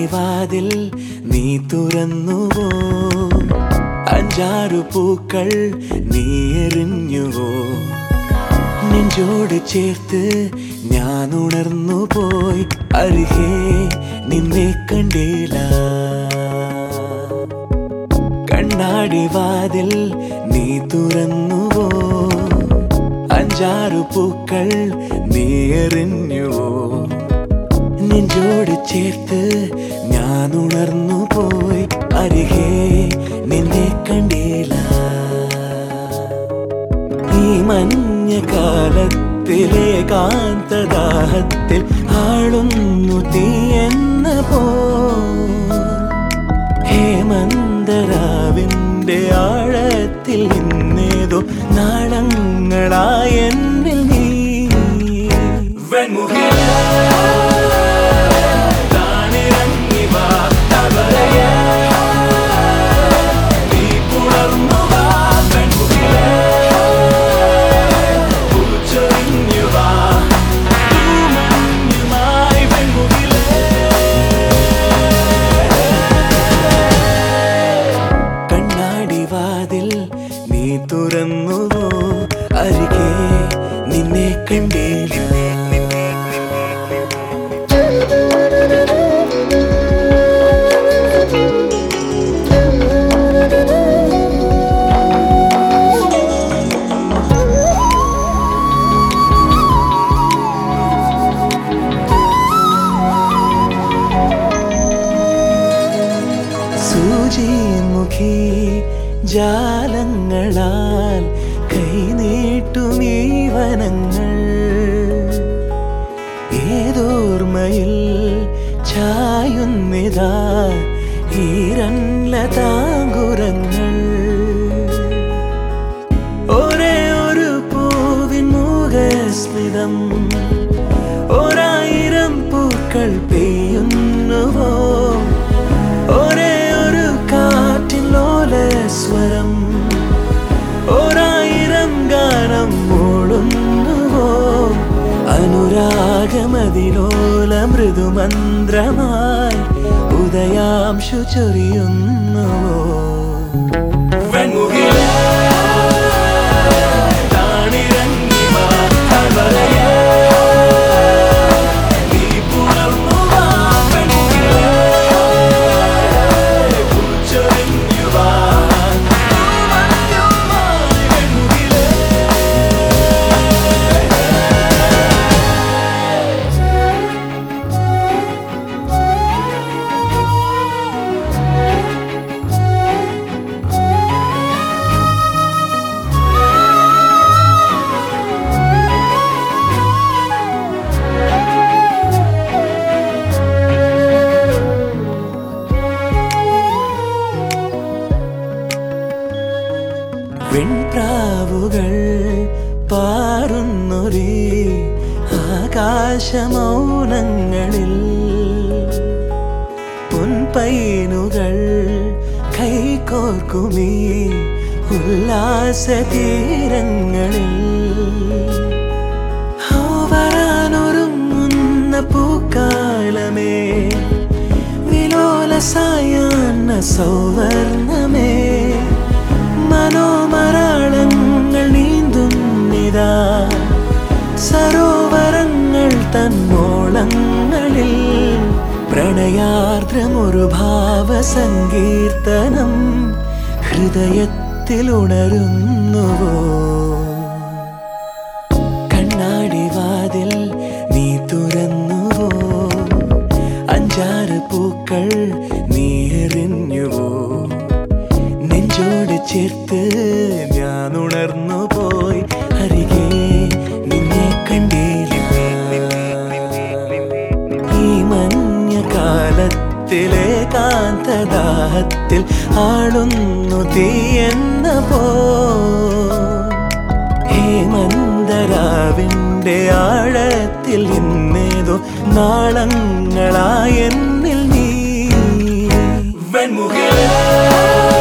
വാതിൽ നീ തുറന്നുവോ അഞ്ചാറു പൂക്കൾ നീ എറിഞ്ഞുവോ നെഞ്ചോട് ചേർത്ത് ഞാൻ ഉണർന്നു പോയി അരികെ നിന്നെ കണ്ടില്ല കണ്ണാടി വാതിൽ നീ തുറന്നുവോ അഞ്ചാറു പൂക്കൾ നീ എറിഞ്ഞുവോ നെഞ്ചോട് ചേർത്ത് ഞാൻ ഉണർന്നു പോയി അരികെ നിന്നെ കണ്ടില്ല ഈ മഞ്ഞ കാലത്തിലെ കാന്തദാഹത്തിൽ ആളുന്നു തീ എന്ന പോ ഹേമന്തരാവിന്റെ ആഴത്തിൽ ഇന്നേതോ നാളങ്ങളായ എന്നിൽ നീ വെൺമുഖിലേ, താണിറങ്ങി വാ, തവരയേ, നീ പുണർന്നു വാ, വെൺമുഖിലേ, പൂച്ചൊരിഞ്ഞു വാ, തൂമഞ്ഞുമായി വെൺമുഖിലേ. കണ്ണാടി വാതിൽ നീ തുറന്നുവോ അരികെ നിന്നെ കണ്ടില്ല സൂചിമുഖി ജാലങ്ങളാൽ കൈനീട്ടുമീ വനങ്ങൾ ഏതോർമ്മയിൽ ചായുന്നിതാ ഈരൻലതാങ്കുരങ്ങൾ ഒരേ ഒരു പൂവിൻ മുഖസ്മിതം ഒരായിരം പൂക്കൾ പെയ്യുന്നുവോ ഒരേ ഒരു കാറ്റിൻ ലോലസ്വരം ഒരായിരം ഗാനം മൂളുന്നുവോ അനുരാഗമതിലോല മൃദുമന്ത്രമായി ഉദയാംശു ചൊരിയുന്നുവോ വെൺമുഖിലേ, താണിറങ്ങി വാ, തവളയേ, നീ പുണർന്നു വാ, വെൺമുഖിലേ, പൂച്ചൊരിഞ്ഞു വാ, തൂമഞ്ഞുമായി വെൺമുഖിലേ. വെൺപ്രാവുകൾ പാറുന്നൊരേ ആകാശമൗനങ്ങളിൽ പൊൻപൈനുകൾ കൈകോർക്കുമീ ഉല്ലാസതീരങ്ങളിൽ ഹോ വരാനൊരുങ്ങുന്ന പൂക്കാലമേ വിലോല സായാഹ്ന സൗവർണമേ മനോമരാളങ്ങൾ നീന്തുന്നിതാ സരോവരങ്ങൾ തന്നോളങ്ങളിൽ പ്രണയാർദ്രമൊരു ഭാവസങ്കീർത്തനം ഹൃദയത്തിൽ ഉണരുന്നുവോ കണ്ണാടി വാതിൽ നീ തുറന്നുവോ അഞ്ചാറ് പൂക്കൾ നീ എറിഞ്ഞുവോ നെഞ്ചോട് ചേർത്ത് ഞാൻ ഉണർന്നു പോയി അരികെ നിന്നെ കണ്ടില്ല ഈ മഞ്ഞ കാലത്തിലെ കാന്തദാഹത്തിൽ ആളുന്നു തീ എന്ന പോ ഹേമന്തരാവിന്റെ ആഴത്തിൽ ഇന്നേതോ നാളങ്ങളായെന്നിൽ നീ വെൺമുഖിലേ